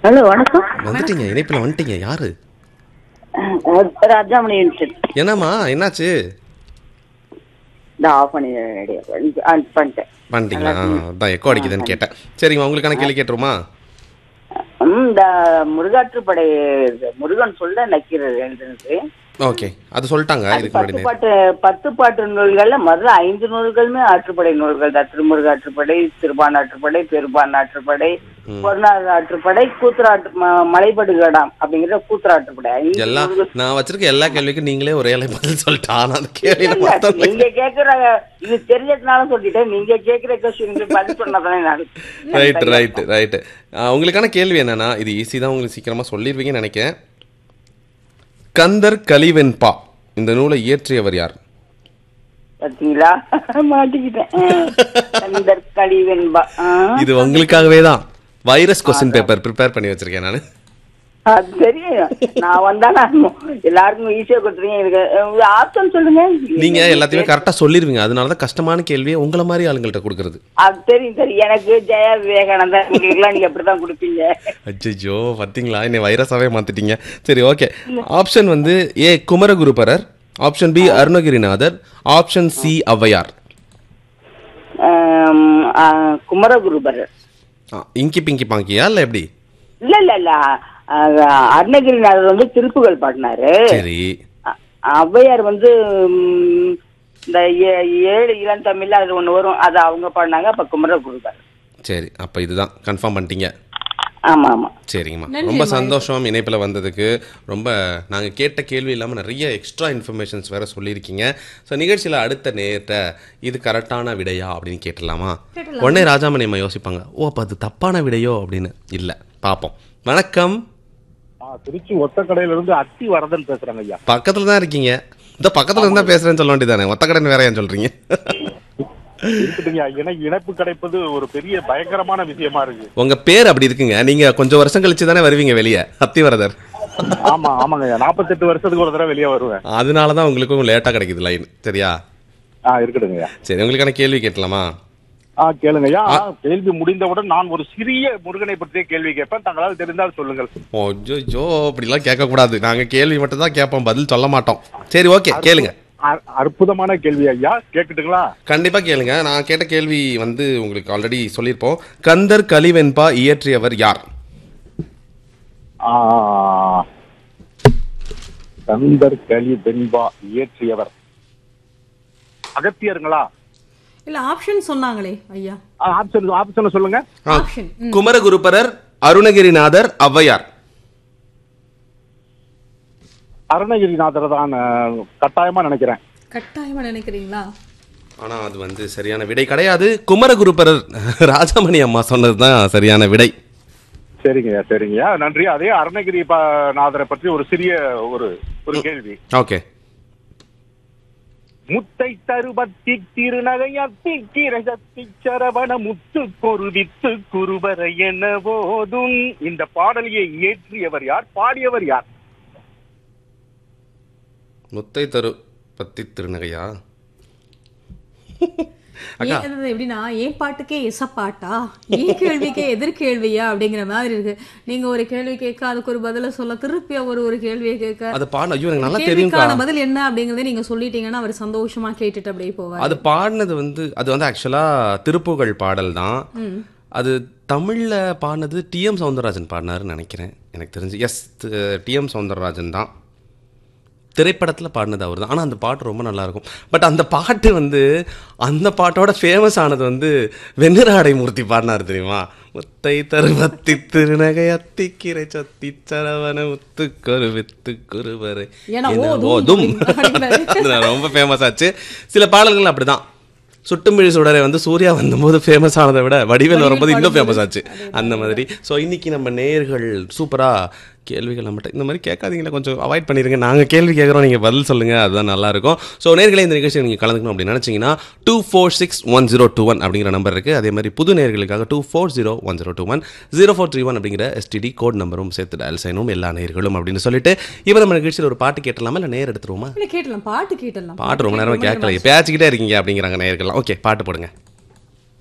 Hello வணக்கம் வந்துட்டீங்க இணைப்பில் வந்துட்டீங்க யாரு அஹ், ராஜாமணி யூனிட் என்னம்மா என்னாச்சு இந்த ஆஃப் பண்ணி ரெடி ஆன் பண்ணிட்டேன் பண்ணிட்டீங்களா அதான் எக்கோ அடிக்குதுன்னு கேட்டேன் சரிங்க உங்களுக்கான கேள்வி கேட்டுருமா ம், இந்த முருகாற்றுப்படை முருகன் சொல்ல நக்கிறது எழுதுனது ஓகே அது சொல்லிட்டாங்க அது இதுக்கு முன்னாடி பத்து பாட்டு பத்து பாட்டு நூல்கள்ல முதல்ல ஐந்து நூல்களுமே ஆற்றுப்படை நூல்கள் தான் திருமுருக ஆற்றுப்படை திருப்பான் ஆற்றுப்படை பெரும்பான் ஆற்றுப்படை பொருநாள் ஆற்றுப்படை கூத்துராட்டு ம- மலைப்படுகடாம் அப்படிங்கிற கூத்துராற்றுப்படை ஐந்து எல்லா நூல்கள் நான் வச்சிருக்க எல்லா கேள்விக்கும் நீங்களே ஒரே அலை பதில் சொல்லிட்டா ஆனா அந்த கேள்வி இல்ல, மொத்தம் நீங்க கேக்குற இது தெரிஞ்சதுனால சொல்லிட்டேன் நீங்க கேக்குற கொஸ்டினுக்கு பதில் சொன்னதானே நான் ரைட் ரைட் ரைட் உங்களுக்கான கேள்வி என்னன்னா இது ஈஸி தான் உங்களுக்கு சீக்கிரமா சொல்லிடுவீங்கன்னு நினைக்கிறேன் கந்தர் கலிவெண்பா இந்த நூலை இயற்றியவர் யார் பாத்தீங்களா மாட்டிக்கிட்டேன் கந்தர் கழிவென்பா இது உங்களுக்காகவே தான் வைரஸ் கொஸ்டின் பேப்பர் ப்ரிப்பேர் பண்ணி வச்சிருக்கேன் நான் அது தெரியும் நான் வந்தா நான் எல்லாருக்கும் ஈஸியா கொடுத்துருங்க எனக்கு ஆப்ஷன் சொல்லுங்க நீங்க எல்லாத்தையுமே கரெக்டா சொல்லிருவீங்க அதனால தான் கஷ்டமான கேள்வியை உங்களை மாதிரி ஆளுங்கள்ட்ட கொடுக்கறது அது தெரியும் தெரியும் எனக்கு ஜெயா விவேகானந்தா உங்களுக்குலாம் நீங்க அப்படிதான் கொடுப்பீங்க அச்சோ பார்த்தீங்களா என்னை வைரஸாவே மாத்திட்டீங்க சரி ஓகே ஆப்ஷன் வந்து A Kumaraguruparar option B Arunagirinathar option C Avvaiyar ஆம், ஆ, குமரகுருபரர் ஆ, இங்கி பிங்கி பாங்கியா இல்ல எப்படி இல்ல இல்ல இல்ல ஆ, அருணகிரிநாதர் வந்து திருப்புகள் பாடினாரு சரி அ- ஔவையார் வந்து ம், இந்த ஏ- ஏழு இளம் தமிழ்ல அது ஒண்ணு வரும் அது அவங்க பாடினாங்க அப்ப குமரகுருபர் சரி அப்ப இதுதான் கன்ஃபார்ம் பண்ணிட்டீங்க ஆமா ஆமா சரிங்கம்மா ரொம்ப சந்தோஷம் இணைப்பில் வந்ததுக்கு ரொம்ப நாங்கள் கேட்ட கேள்வி இல்லாமல் நிறைய எக்ஸ்ட்ரா இன்ஃபர்மேஷன்ஸ் வேற சொல்லியிருக்கீங்க ஸோ நிகழ்ச்சியில் அடுத்த நேரத்தை இது கரெக்டான விடையா அப்படின்னு கேட்டுடலாமா உடனே ராஜாமணி அம்மா யோசிப்பாங்க ஓ அப்போ அது தப்பான விடையோ அப்படின்னு இல்லை பார்ப்போம் வணக்கம் ஆ, திருச்சி ஒத்தக்கடையில இருந்து அத்தி வரதன் பேசுறாங்க ஐயா பக்கத்தில் தான் இருக்கீங்க இந்த பக்கத்தில் இருந்தால் பேசுகிறேன்னு சொல்ல வேண்டியதானே ஒத்தக்கடன் வேற ஏன் சொல்கிறீங்க இருக்குதுங்க ஏன்னா இணைப்பு கிடைப்பது ஒரு பெரிய பயங்கரமான விஷயமா இருக்கு உங்கள் பேர் அப்படி இருக்குங்க நீங்கள் கொஞ்சம் வருஷம் கழிச்சு தானே வருவீங்க வெளியே அத்திவரதர் ஆமா ஆமாங்க ஐயா நாற்பத்தெட்டு வருஷத்துக்கு ஒரு தடவை வெளியே வருவேன் அதனால தான் உங்களுக்கும் லேட்டாக கிடைக்குது லைன் சரியா ஆ இருக்குதுங்க ஐயா சரி உங்களுக்கான கேள்வி கேட்கலாமா ஆ கேளுங்க ஐயா கேள்வி முடிந்தவுடன் நான் ஒரு சிறிய முருகனை பற்றிய கேள்வி கேட்பேன் தங்களால் தெரிந்தால் சொல்லுங்கள் ஓஜோ அப்படிலாம் கேட்கக்கூடாது நாங்கள் கேள்வி மட்டும் தான் கேட்போம் பதில் சொல்ல மாட்டோம் சரி ஓகே கேளுங்க அ- அற்புதமான கேள்வி ஐயா கேட்கட்டுங்களா கண்டிப்பாக கேளுங்க நான் கேட்ட கேள்வி வந்து உங்களுக்கு ஆல்ரெடி சொல்லியிருப்போம் கந்தர் கலிவெண்பா இயற்றியவர் யார் ஆ, கந்தர் கலி வெண்பா இயற்றியவர் அகத்தியருங்களா இல்ல ஆப்ஷன் சொன்னாங்களே ஐயா ஆப்ஷன் ஆப்ஷனை சொல்லுங்க ஆ, ஆப்ஷன் ம். குமரகுருபரர் அருணகிரிநாதர் ஔவையார் அருணகிரிநாதர் தான் அஹ், கட்டாயமா நினைக்கிறேன் கட்டாயமா நினைக்கிறீங்களா ஆனால் அது வந்து சரியான விடை கிடையாது குமரகுருபரர் ராஜாமணி அம்மா சொன்னது தான் சரியான விடை சரிங்கய்யா சரிங்கய்யா நன்றி அதே அருணகிரி ப- நாதரை பற்றி ஒரு சிறிய ஒரு ஒரு கேள்வி ஓகே முத்தை தருபத்தி திருநகையத்தி கிரகத்தி சரவண முத்து கொருவித்து குருவர என போதும் இந்த பாடலியை இயற்றியவர் யார் பாடியவர் யார் முத்தை தரு பத்தி திருநகையா ஏன் அது எப்படின்னா ஏன் பாட்டுக்கே எச பாட்டா ஏன் கேள்விக்கே எதிர் கேள்வியா அப்படிங்கிற மாதிரி இருக்கு நீங்க ஒரு கேள்வி கேட்க அதுக்கு ஒரு பதில சொல்ல திருப்பி ஒரு ஒரு கேள்வியை கேட்க அது பாட ஐயோ எனக்கு நல்லா தெரியும்க்கா கேள்விக்கான பதில் என்ன அப்படிங்கறத நீங்க சொல்லிட்டீங்கன்னா அவர் சந்தோஷமா கேட்டுட்டு அப்படியே போவார் அது பாடினது வந்து அது வந்து ஆக்சுவலாக திருப்புகழ் பாடல் தான் அது தமிழில் பாடினது டிஎம் சவுந்தரராஜன் பாடினாருன்னு நினைக்கிறேன் எனக்கு தெரிஞ்சு எஸ் டிஎம் சவுந்தரராஜன் தான் திரைப்படத்தில் பாடினது அவர் தான் ஆனால் அந்த பாட்டு ரொம்ப நல்லா இருக்கும் பட் அந்த பாட்டு வந்து அந்த பாட்டோட ஃபேமஸ் ஆனது வந்து வெண்ணிராடை மூர்த்தி பாடினார் தெரியுமா முத்தை தருவத்தி திருநகை அத்திக்கிரை சத்தி சரவண முத்து கொரு வித்து குருவரை ஏன்னா என ஓதும் ஓதும் அப்படின்னாரு. அது ரொம்ப ஃபேமஸ் ஆச்சு சில பாடல்கள் அப்படிதான் சுட்டுமிழி சுடரை வந்து சூர்யா வந்தபோது ஃபேமஸ் ஆனதை விட வடிவேல் வரும்போது இன்னும் ஃபேமஸ் ஆச்சு அந்த மாதிரி ஸோ இன்னைக்கு நம்ம நேயர்கள் சூப்பராக கேள்விகள் நம்மகிட்ட இந்த மாதிரி கேட்காதீங்களா கொஞ்சம் அவாய்ட் பண்ணிடுங்க நாங்கள் கேள்வி கேட்குறோம் நீங்கள் பதில் சொல்லுங்கள் அதுதான் நல்லா இருக்கும் ஸோ நேர்களை இந்த நிகழ்ச்சியை நீங்கள் கலந்துக்கணும் அப்படின்னு நினச்சிங்கன்னா two four six one zero two one அப்படிங்கிற நம்பர் இருக்குது அதே மாதிரி புது நேர்களுக்காக two four zero one zero two one zero four three one அப்படிங்கிற எஸ்டிடி கோட் நம்பரும் சேர்த்து டயல் செய்யணும் எல்லா நேர்களும் அப்படின்னு சொல்லிட்டு இப்போ நம்ம நிகழ்ச்சியில் ஒரு பாட்டு கேட்டலாமா இல்லை நேர் எடுத்துருவோமா இல்ல கேட்டலாம் பாட்டு கேட்டலாம் பாட்டு ரொம்ப நேரமா கேட்கல பேச்சுக்கிட்டே இருக்கீங்க அப்படிங்கிறாங்க நேயர்கள்லாம் ஓகே பாட்டு போடுங்க